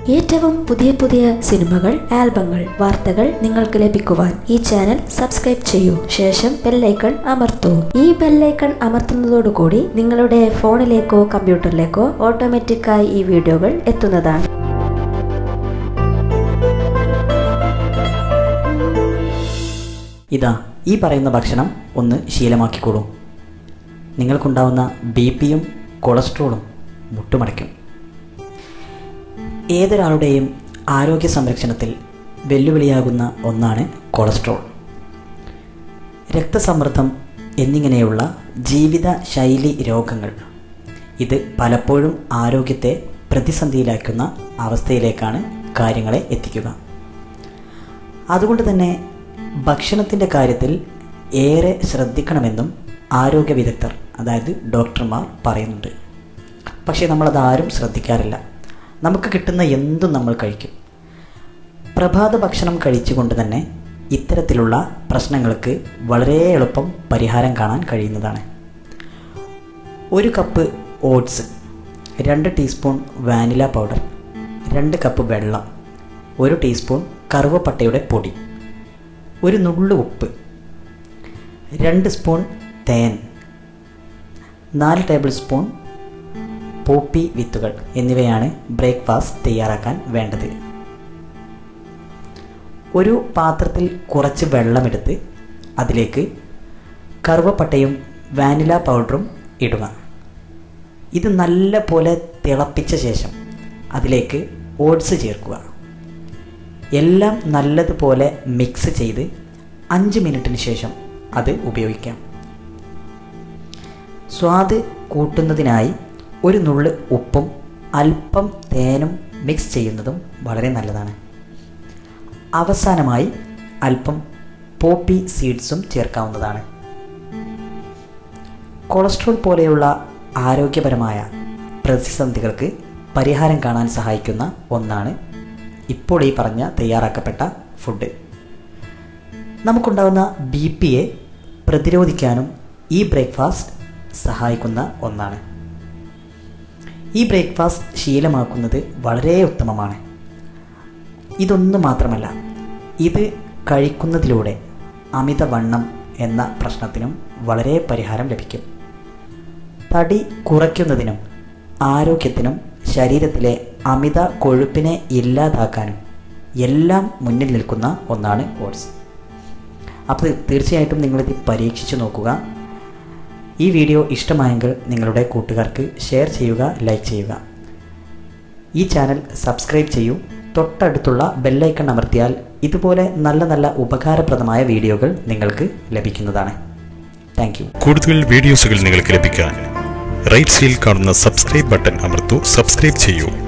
ഏറ്റവും പുതിയ പുതിയ സിനിമകൾ ആൽബങ്ങൾ വാർത്തകൾ നിങ്ങൾക്ക് ലഭിക്കുവാൻ ഈ ചാനൽ സബ്സ്ക്രൈബ് ചെയ്യൂ ശേഷം ബെല്ലൈക്കൺ അമർത്തൂ ഈ ബെല്ലൈക്കൺ അമർത്തുന്നതോടുകൂടി നിങ്ങളുടെ ഫോണിലേക്കോ കമ്പ്യൂട്ടറിലേക്കോ ഓട്ടോമാറ്റിക്കായി ഈ വീഡിയോകൾ എത്തുന്നതാണ് ഇതാ ഈ പറയുന്ന ഭക്ഷണം ഒന്ന് ശീലമാക്കിക്കോളൂ നിങ്ങൾക്കുണ്ടാവുന്ന ബി പിയും കൊളസ്ട്രോളും മുട്ടുമടയ്ക്കും ഏതൊരാളുടെയും ആരോഗ്യ സംരക്ഷണത്തിൽ വെല്ലുവിളിയാകുന്ന ഒന്നാണ് കൊളസ്ട്രോൾ രക്തസമ്മർദ്ദം എന്നിങ്ങനെയുള്ള ജീവിത ശൈലി രോഗങ്ങൾ ഇത് പലപ്പോഴും ആരോഗ്യത്തെ പ്രതിസന്ധിയിലാക്കുന്ന അവസ്ഥയിലേക്കാണ് കാര്യങ്ങളെ എത്തിക്കുക അതുകൊണ്ട് തന്നെ ഭക്ഷണത്തിൻ്റെ കാര്യത്തിൽ ഏറെ ശ്രദ്ധിക്കണമെന്നും ആരോഗ്യ വിദഗ്ധർ അതായത് ഡോക്ടർമാർ പറയുന്നുണ്ട് പക്ഷേ നമ്മളത് ആരും ശ്രദ്ധിക്കാറില്ല നമുക്ക് കിട്ടുന്ന എന്തും നമ്മൾ കഴിക്കും പ്രഭാത ഭക്ഷണം കഴിച്ചുകൊണ്ട് തന്നെ ഇത്തരത്തിലുള്ള പ്രശ്നങ്ങൾക്ക് വളരെ എളുപ്പം പരിഹാരം കാണാൻ കഴിയുന്നതാണ് ഒരു കപ്പ് ഓട്സ് രണ്ട് ടീസ്പൂൺ വാനില പൗഡർ രണ്ട് കപ്പ് വെള്ളം ഒരു ടീസ്പൂൺ കറുവപ്പട്ടയുടെ പൊടി ഒരു നുള്ളു ഉപ്പ് രണ്ട് സ്പൂൺ തേൻ നാല് ടേബിൾ സ്പൂൺ പോപ്പി വിത്തുകൾ എന്നിവയാണ് ബ്രേക്ക്ഫാസ്റ്റ് തയ്യാറാക്കാൻ വേണ്ടത് ഒരു പാത്രത്തിൽ കുറച്ച് വെള്ളമെടുത്ത് അതിലേക്ക് കറുവപ്പട്ടയും വാനില പൗഡറും ഇടുക ഇത് നല്ല പോലെ തിളപ്പിച്ച ശേഷം അതിലേക്ക് ഓട്സ് ചേർക്കുക എല്ലാം നല്ലതുപോലെ മിക്സ് ചെയ്ത് അഞ്ച് മിനിറ്റിന് ശേഷം അത് ഉപയോഗിക്കാം സ്വാദ് കൂട്ടുന്നതിനായി ഒരു നുള്ള് ഉപ്പും അല്പം തേനും മിക്സ് ചെയ്യുന്നതും വളരെ നല്ലതാണ് അവസാനമായി അല്പം പോപ്പി സീഡ്സും ചേർക്കാവുന്നതാണ് കൊളസ്ട്രോൾ പോലെയുള്ള ആരോഗ്യപരമായ പ്രതിസന്ധികൾക്ക് പരിഹാരം കാണാൻ സഹായിക്കുന്ന ഒന്നാണ് ഇപ്പോൾ ഈ പറഞ്ഞ തയ്യാറാക്കപ്പെട്ട ഫുഡ് നമുക്കുണ്ടാകുന്ന ബി പിയെ പ്രതിരോധിക്കാനും ഈ ബ്രേക്ക്ഫാസ്റ്റ് സഹായിക്കുന്ന ഒന്നാണ് ഈ ബ്രേക്ക്ഫാസ്റ്റ് ശീലമാക്കുന്നത് വളരെ ഉത്തമമാണ് ഇതൊന്നു മാത്രമല്ല ഇത് കഴിക്കുന്നതിലൂടെ അമിതവണ്ണം എന്ന പ്രശ്നത്തിനും വളരെ പരിഹാരം ലഭിക്കും തടി കുറയ്ക്കുന്നതിനും ആരോഗ്യത്തിനും ശരീരത്തിലെ അമിത കൊഴുപ്പിനെ ഇല്ലാതാക്കാനും എല്ലാം മുന്നിൽ നിൽക്കുന്ന ഒന്നാണ് ഓട്സ് അപ്പോൾ തീർച്ചയായിട്ടും നിങ്ങളിത് പരീക്ഷിച്ചു നോക്കുക ഈ വീഡിയോ ഇഷ്ടമായെങ്കിൽ നിങ്ങളുടെ കൂട്ടുകാർക്ക് ഷെയർ ചെയ്യുക ലൈക്ക് ചെയ്യുക ഈ ചാനൽ സബ്സ്ക്രൈബ് ചെയ്യൂ തൊട്ടടുത്തുള്ള ബെല്ലൈക്കൺ അമർത്തിയാൽ ഇതുപോലെ നല്ല നല്ല ഉപകാരപ്രദമായ വീഡിയോകൾ നിങ്ങൾക്ക് ലഭിക്കുന്നതാണ് താങ്ക് കൂടുതൽ വീഡിയോസുകൾ നിങ്ങൾക്ക് ലഭിക്കാൻ റൈറ്റ് സൈഡിൽ കാണുന്ന സബ്സ്ക്രൈബ് ബട്ടൺ അമർത്തു സബ്സ്ക്രൈബ് ചെയ്യൂ